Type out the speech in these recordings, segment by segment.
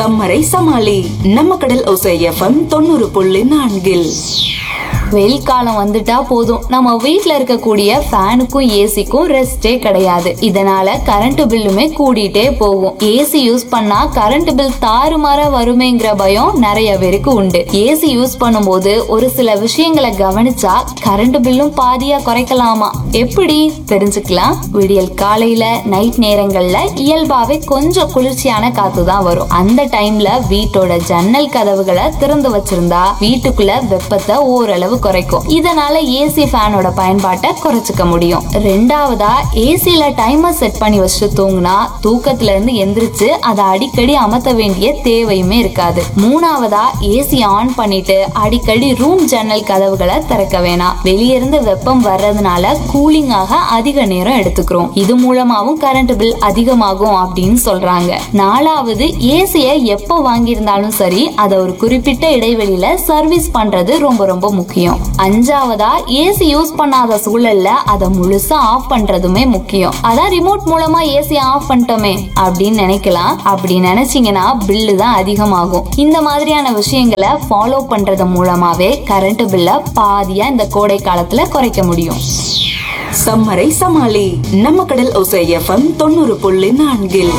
சம்மரை சமாளி நம்ம கடல் ஒசை எஃப்எம் தொண்ணூறு புள்ளி நான்கில் வெயில் காலம் வந்துட்டா போதும் நம்ம வீட்ல இருக்கக்கூடிய ஃபேனுக்கும் ஏசிக்கும் ரெஸ்டே கிடையாது இதனால கரண்ட் பில்லுமே கூடிட்டே போகும் ஏசி யூஸ் பண்ணா கரண்ட் பில் தாறுமாறா வருமேங்கிற பயம் நிறைய பேருக்கு உண்டு ஏசி யூஸ் பண்ணும்போது ஒரு சில விஷயங்களை கவனிச்சா கரண்ட் பில்லும் பாதியா குறைக்கலாமா எப்படி தெரிஞ்சுக்கலாம் விடியல் காலையில நைட் நேரங்கள்ல இயல்பாவே கொஞ்சம் குளிர்ச்சியான காத்து தான் வரும் அந்த டைம்ல வீட்டோட ஜன்னல் கதவுகளை திறந்து வச்சிருந்தா வீட்டுக்குள்ள வெப்பத்தை ஓரளவு குறைக்கும் இதனால ஏசி ஃபேனோட பயன்பாட்டை குறைச்சுக்க முடியும் ரெண்டாவதா ஏசில டைமர் செட் பண்ணி வச்சுட்டு தூங்குனா தூக்கத்துல இருந்து எந்திரிச்சு அதை அடிக்கடி அமர்த்த வேண்டிய தேவையுமே இருக்காது மூணாவதா ஏசி ஆன் பண்ணிட்டு அடிக்கடி ரூம் ஜன்னல் கதவுகளை திறக்க வேணாம் வெளிய இருந்து வெப்பம் வர்றதுனால கூலிங் ஆக அதிக நேரம் எடுத்துக்கிறோம் இது மூலமாவும் கரண்ட் பில் அதிகமாகும் அப்படின்னு சொல்றாங்க நாலாவது ஏசிய எப்போ வாங்கியிருந்தாலும் சரி அதை ஒரு குறிப்பிட்ட இடைவெளியில சர்வீஸ் பண்றது ரொம்ப ரொம்ப முக்கியம் அஞ்சாவதா ஏசி யூஸ் பண்ணாத சூழல்ல அதை முழுசா ஆஃப் பண்றதுமே முக்கியம் அதான் ரிமோட் மூலமா ஏசி ஆஃப் பண்ணிட்டோமே அப்படின்னு நினைக்கலாம் அப்படி நினைச்சீங்கன்னா பில்லு தான் அதிகமாகும் இந்த மாதிரியான விஷயங்களை ஃபாலோ பண்றது மூலமாவே கரண்ட் பில்ல பாதியா இந்த கோடை காலத்துல குறைக்க முடியும் சம்மரை சமாளி நம்ம கடல் ஒசை எஃப்எம் தொண்ணூறு புள்ளி நான்கில்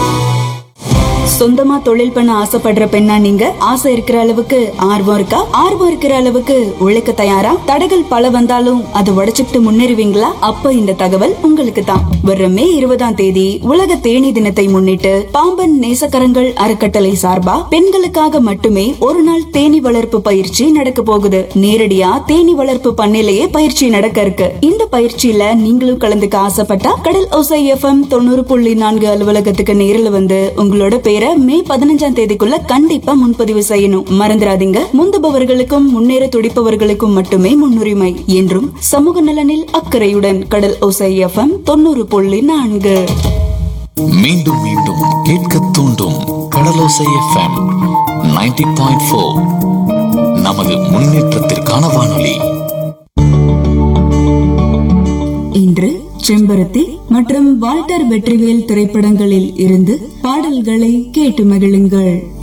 சொந்தமா தொழில் பண்ண ஆசைப்படுற பெண்ணா நீங்க ஆசை இருக்கிற அளவுக்கு ஆர்வம் இருக்கா ஆர்வம் இருக்கிற அளவுக்கு உழைக்க தயாரா தடைகள் பல வந்தாலும் அதை உடைச்சுக்கிட்டு முன்னேறுவீங்களா அப்ப இந்த தகவல் உங்களுக்கு தான் வர்ற மே இருபதாம் தேதி உலக தேனி தினத்தை முன்னிட்டு பாம்பன் நேசக்கரங்கள் அறக்கட்டளை சார்பா பெண்களுக்காக மட்டுமே ஒரு நாள் தேனி வளர்ப்பு பயிற்சி நடக்க போகுது நேரடியா தேனி வளர்ப்பு பண்ணையிலேயே பயிற்சி நடக்க இருக்கு இந்த பயிற்சியில நீங்களும் கலந்துக்க ஆசைப்பட்டா கடல் ஒசை எஃப்எம் தொண்ணூறு புள்ளி நான்கு அலுவலகத்துக்கு நேரில் வந்து உங்களோட பேரை மே பதினஞ்சாம் தேதிக்குள்ள கண்டிப்பா முன்பதிவு செய்யணும் மறந்துடாதீங்க முந்துபவர்களுக்கும் முன்னேற துடிப்பவர்களுக்கும் மட்டுமே முன்னுரிமை என்றும் சமூக நலனில் அக்கறையுடன் கடல் ஒசை எஃப்எம் தொண்ணூறு புள்ளி நான்கு மீண்டும் மீண்டும் கேட்க தூண்டும் கடலோசை எஃப்எம் 90.4 பாயிண்ட் ஃபோர் நமது முன்னேற்றத்திற்கான வானொலி இன்று செம்பருத்தி மற்றும் வால்டர் வெற்றிவேல் திரைப்படங்களில் இருந்து பாடல்களை கேட்டு மகிழுங்கள்